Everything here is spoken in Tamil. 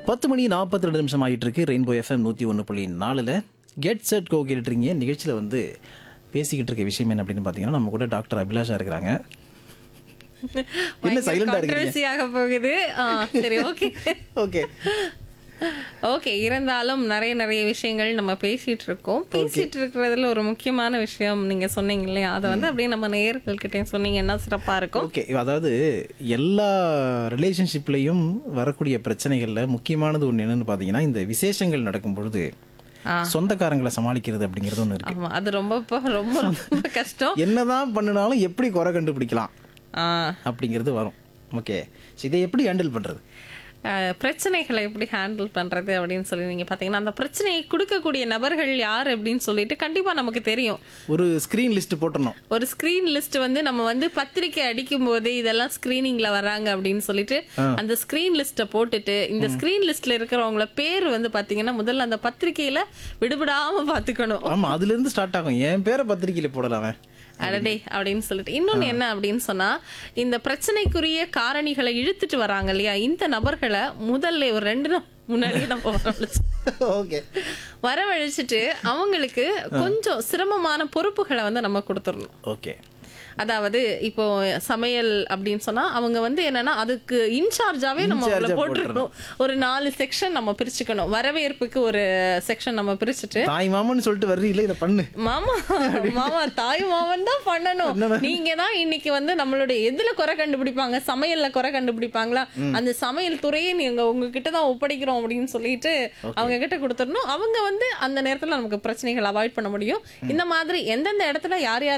பத்து மணி நாற்பத்தி ரெண்டு நிமிஷம் ஆகிட்டு இருக்கு ரெயின்போ எஃப்எம் நூற்றி ஒன்று புள்ளி நாலில் கெட் செட் கோ கேட்டுருக்கீங்க நிகழ்ச்சியில் வந்து பேசிக்கிட்டு இருக்க விஷயம் என்ன அப்படின்னு பார்த்தீங்கன்னா நம்ம கூட டாக்டர் அபிலாஷா இருக்கிறாங்க என்ன சைலண்டா இருக்கீங்க Controversy ஆக போகுது ஆ, சரி ஓகே ஓகே ஓகே இருந்தாலும் நிறைய நிறைய விஷயங்கள் நம்ம பேசிட்டு இருக்கோம் பேசிட்டு இருக்கிறதுல ஒரு முக்கியமான விஷயம் நீங்க சொன்னீங்க இல்லையா அதை வந்து அப்படியே நம்ம நேயர்கள்கிட்ட சொன்னீங்கன்னா சிறப்பா இருக்கும் ஓகே அதாவது எல்லா ரிலேஷன்ஷிப்லேயும் வரக்கூடிய பிரச்சனைகளில் முக்கியமானது ஒன்று என்னன்னு பார்த்தீங்கன்னா இந்த விசேஷங்கள் நடக்கும் பொழுது ஆ. சொந்தக்காரங்களை சமாளிக்கிறது அப்படிங்கிறது ஒன்று இருக்கு ஆமா அது ரொம்ப ப- ரொம்ப ரொம்ப கஷ்டம் என்னதான் பண்ணினாலும் எப்படி குறை கண்டுபிடிக்கலாம் ஆ, அப்படிங்கிறது வரும் ஓகே இதை எப்படி ஹேண்டில் பண்ணுறது அஹ், பிரச்சனைகளை எப்படி ஹேண்டில் பண்றது அப்படின்னு சொல்லி நீங்க பாத்தீங்கன்னா அந்த பிரச்சனையை கொடுக்கக்கூடிய நபர்கள் யார் அப்படின்னு சொல்லிட்டு கண்டிப்பா நமக்கு தெரியும் ஒரு ஸ்க்ரீன் லிஸ்ட் போட்டுறணும் ஒரு ஸ்கிரீன் லிஸ்ட் வந்து நம்ம வந்து பத்திரிக்கை அடிக்கும் போது இதெல்லாம் ஸ்கிரீனிங்ல வராங்க அப்படின்னு சொல்லிட்டு அந்த ஸ்கிரீன் லிஸ்ட்டை போட்டுட்டு இந்த ஸ்கிரீன் லிஸ்ட்ல இருக்கிறவங்கள பேர் வந்து பாத்தீங்கன்னா முதல்ல அந்த பத்திரிக்கையில விடுபடாம பாத்துக்கணும் ஆமாம் அதுலேருந்து ஸ்டார்ட் ஆகும் என் பேரை பத்திரிக்கையில் போடலாம் அவன் அடடே அப்படின்னு சொல்லிட்டு இன்னொன்னு என்ன அப்படின்னு சொன்னா இந்த பிரச்சனைக்குரிய காரணிகளை இழுத்துட்டு வராங்க இல்லையா இந்த நபர்களை முதல்ல ஒரு ரெண்டு நாள் முன்னாடியே நம்ம வரவழைச்சு ஓகே வரவழைச்சிட்டு அவங்களுக்கு கொஞ்சம் சிரமமான பொறுப்புகளை வந்து நம்ம கொடுத்துடணும் ஓகே அதாவது இப்போ சமையல் அப்படின்னு சொன்னா அவங்க வந்து என்னன்னா அதுக்கு இன்சார்ஜாவே நம்ம அவங்கள In charge ஆ போட்டுருக்கணும் ஒரு நாலு செக்ஷன் நம்ம பிரிச்சுக்கணும் வரவேற்புக்கு ஒரு செக்ஷன் நம்ம பிரிச்சுட்டு தாய் மாமன்னு சொல்லிட்டு வர்றீங்களே இதை பண்ணு மாமா மாமா தாய் மாமன் தான் பண்ணணும் நீங்க தான் இன்னைக்கு வந்து நம்மளுடைய எதுல குறை கண்டுபிடிப்பாங்க சமையல்ல குறை கண்டுபிடிப்பாங்களா அந்த சமையல் துறையை நீங்க உங்ககிட்ட தான் ஒப்படைக்கிறோம் அப்படின்னு சொல்லிட்டு அவங்க கிட்ட கொடுத்துடணும் அவங்க வந்து அந்த நேரத்துல நமக்கு பிரச்சனைகள் அவாய்ட் பண்ண முடியும் இந்த மாதிரி எந்தெந்த இடத்துல யார் யார்